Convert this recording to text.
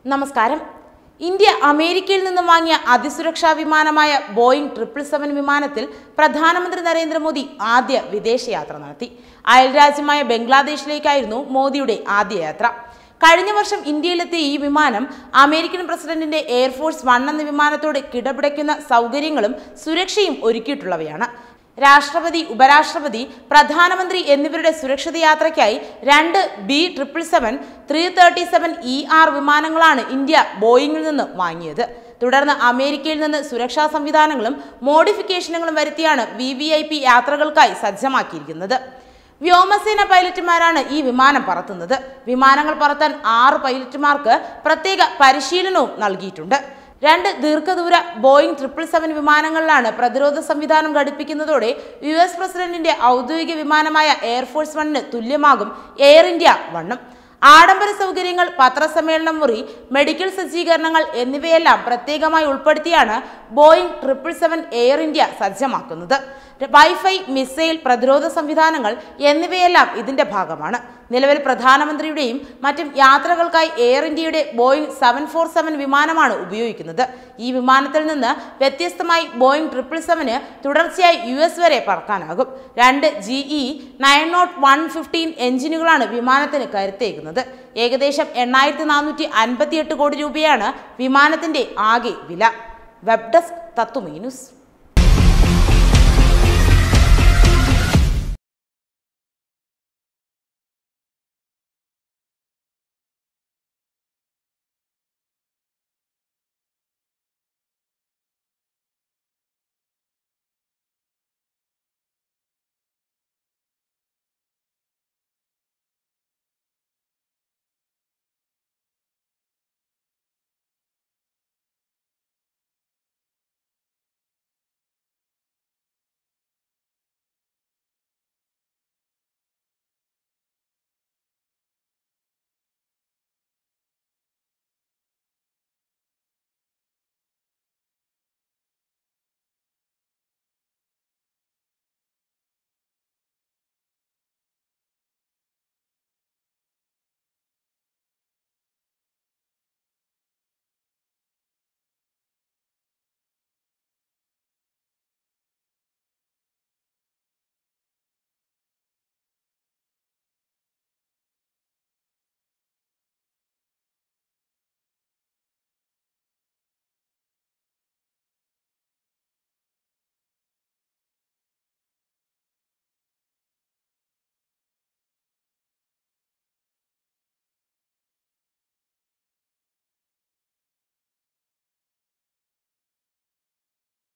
നമസ്കാരം ഇന്ത്യ അമേരിക്കയിൽ നിന്നും വാങ്ങിയ അതിസുരക്ഷാ വിമാനമായ ബോയിങ് ട്രിപ്പിൾ സെവൻ വിമാനത്തിൽ പ്രധാനമന്ത്രി നരേന്ദ്രമോദി ആദ്യ വിദേശയാത്ര നടത്തി അയൽരാജ്യമായ ബംഗ്ലാദേശിലേക്കായിരുന്നു മോദിയുടെ ആദ്യ യാത്ര കഴിഞ്ഞ വർഷം ഇന്ത്യയിലെത്തിയ ഈ വിമാനം അമേരിക്കൻ പ്രസിഡന്റിന്റെ എയർഫോഴ്സ് വൺ എന്ന വിമാനത്തോട് കിടപിടയ്ക്കുന്ന സൗകര്യങ്ങളും സുരക്ഷയും ഒരുക്കിയിട്ടുള്ളവയാണ് രാഷ്ട്രപതി ഉപരാഷ്ട്രപതി പ്രധാനമന്ത്രി എന്നിവരുടെ സുരക്ഷിത യാത്രയ്ക്കായി രണ്ട് B triple seven three thirty seven E R വിമാനങ്ങളാണ് ഇന്ത്യ ബോയിങ്ങിൽ നിന്ന് വാങ്ങിയത് തുടർന്ന് അമേരിക്കയിൽ നിന്ന് സുരക്ഷാ സംവിധാനങ്ങളും മോഡിഫിക്കേഷനുകളും വരുത്തിയാണ് വി വി ഐ പി യാത്രകൾക്കായി സജ്ജമാക്കിയിരിക്കുന്നത് വ്യോമസേന പൈലറ്റുമാരാണ് ഈ വിമാനം പറത്തുന്നത് വിമാനങ്ങൾ പറത്താൻ ആറ് പൈലറ്റുമാർക്ക് പ്രത്യേക പരിശീലനവും നൽകിയിട്ടുണ്ട് രണ്ട് ദീർഘദൂര ബോയിങ് ട്രിപ്പിൾ സെവൻ വിമാനങ്ങളിലാണ് പ്രതിരോധ സംവിധാനം ഘടിപ്പിക്കുന്നതോടെ യു എസ് പ്രസിഡന്റിന്റെ ഔദ്യോഗിക വിമാനമായ എയർഫോഴ്സ് വണ്ണിന് തുല്യമാകും എയർ ഇന്ത്യ വണ്ണും ആഡംബര സൗകര്യങ്ങൾ പത്രസമ്മേളനം മുറി മെഡിക്കൽ സജ്ജീകരണങ്ങൾ എന്നിവയെല്ലാം പ്രത്യേകമായി ഉൾപ്പെടുത്തിയാണ് Boeing triple seven Air India സജ്ജമാക്കുന്നത് വൈഫൈ മിസൈൽ പ്രതിരോധ സംവിധാനങ്ങൾ എന്നിവയെല്ലാം ഇതിന്റെ ഭാഗമാണ് നിലവിൽ പ്രധാനമന്ത്രിയുടെയും മറ്റും യാത്രകൾക്കായി എയർ ഇന്ത്യയുടെ ബോയിങ് സെവൻ ഫോർ സെവൻ വിമാനമാണ് ഉപയോഗിക്കുന്നത് ഈ വിമാനത്തിൽ നിന്ന് വ്യത്യസ്തമായി ബോയിങ് ട്രിപ്പിൾ സെവന് തുടർച്ചയായി യു എസ് വരെ പറക്കാനാകും രണ്ട് G E nine nought one fifteen എഞ്ചിനുകളാണ് വിമാനത്തിന് കരുത്തേക്കുന്നത് ഏകദേശം എണ്ണായിരത്തി നാനൂറ്റി അൻപത്തിയെട്ട് കോടി രൂപയാണ് വിമാനത്തിന്റെ ആകെ വില വെബ് ഡെസ്ക് തത്തുമീ ന്യൂസ്